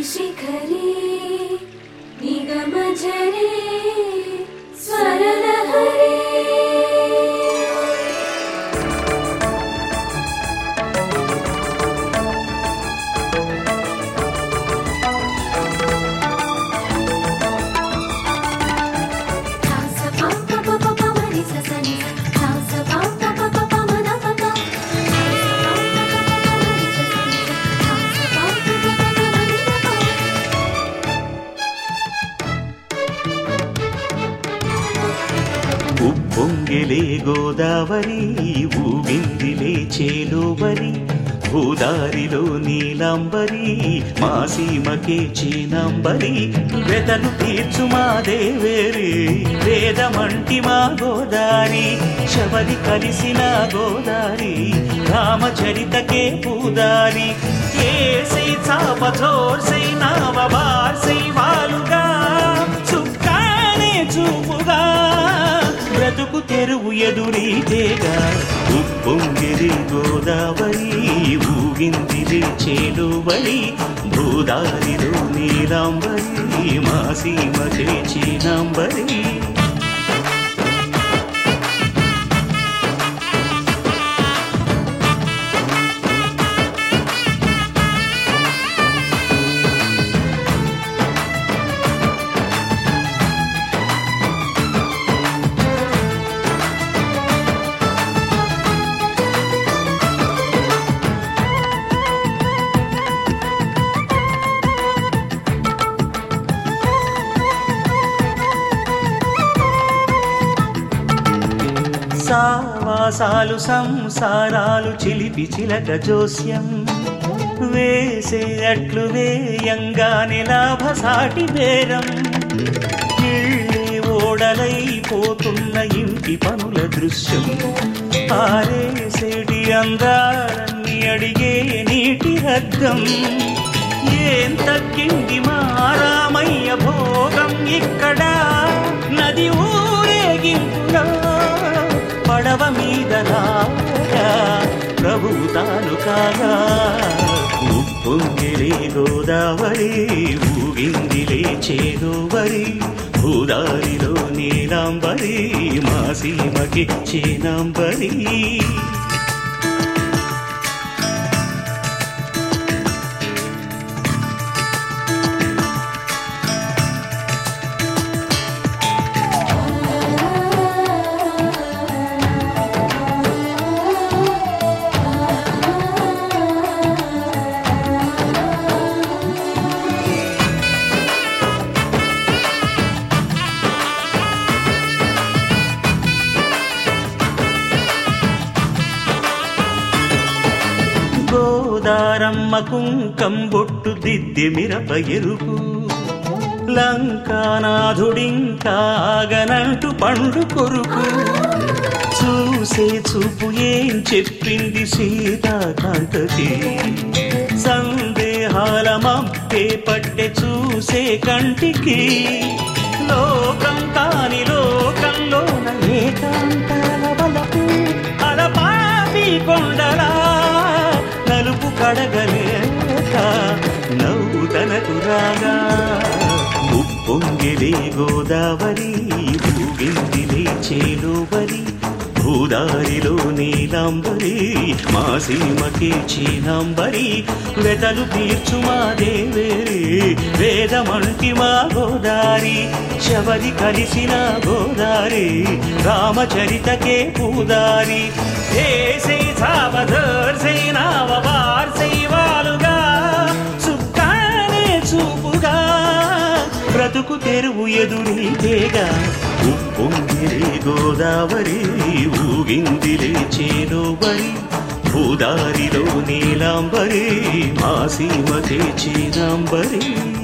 शिखरे निगमजरे स्वरलहरे ఉప్పొంగిలే గోదావరి ఊగిందిలే చేలోవరి భూదారిలో నీలాంబరి మా సీమకే చీనాంబరి వెతలు తీర్చు మా దేవేరి వేదమంటి మా గోదారి శబరి కలిసిన గోదారి రామచరితకే పూదారి ఏసై చాప జోర్సై నావ బార్సై వాలుగా చుక్కానే చూపుగా బ్రతుకు తెరువు ఎదురీతేగా ఉప్పొంగిరి గోదావరి ఊగిందిరి చేలువరి భూదారిలో నీలాంబరి మా సీమకే చీనాంబరి సావాసాలు సంసారాలు చిలిపి చిలక జోస్యం వేసే అట్లు వేయంగానే లాభసాటి బేరం ఇళ్ళే ఓడలైపోతున్న ఇంటి పనుల దృశ్యం ఆరేసేటి అందాలన్నీ అడిగే నీటి రద్దం ఏం తగ్గింది మా రామయ్య భోగం ఇక్కడ నది ఊరేగింపులో పడవ మీద లాగా ప్రభు తాను కాగా ఉప్పొంగిలే గోదావరి ఊగిందిలే చేదోవరి భూదారిలో నీలాంబరి మా సీమకి చీనాంబరి గోదారమ్మ కుంకం బొట్టు దిద్ది మిరప ఎరుపు లంకానాథుడింకాగనంటూ పండు కొరుకు చూసే చూపు ఏం చెప్పింది సీతాకాంతకి సందేహాల మప్పే పట్టె చూసే కంటికి లోకం కాని లోకంలోన ఏకాంతాల బలపు అలపాపి కొండలా నలుపు కడగలేక నవ్వుతనకు రాగా ఉప్పొంగిలే గోదావరి ఊగిందిలే చేలోవరి భూదారిలో నీలాంబరి మా సీమకే చీనాంబరి వెతలు తీర్చు మా దేవేరి వేదమంటి మా గోదారి శబరి కలిసిన గోదారి రామచరితకే పూదారి ఏసై సావధర్సై నావవార్సై వాలుగా సుఖానే చూపుగా బ్రతుకు తెరువు ఎదురీతేగా ఉప్పొంగిలే గోదావరి ఊగిందిలే చేలోవరి భూదారిలో నీలాంబరి మా సీమకే చీనాంబరి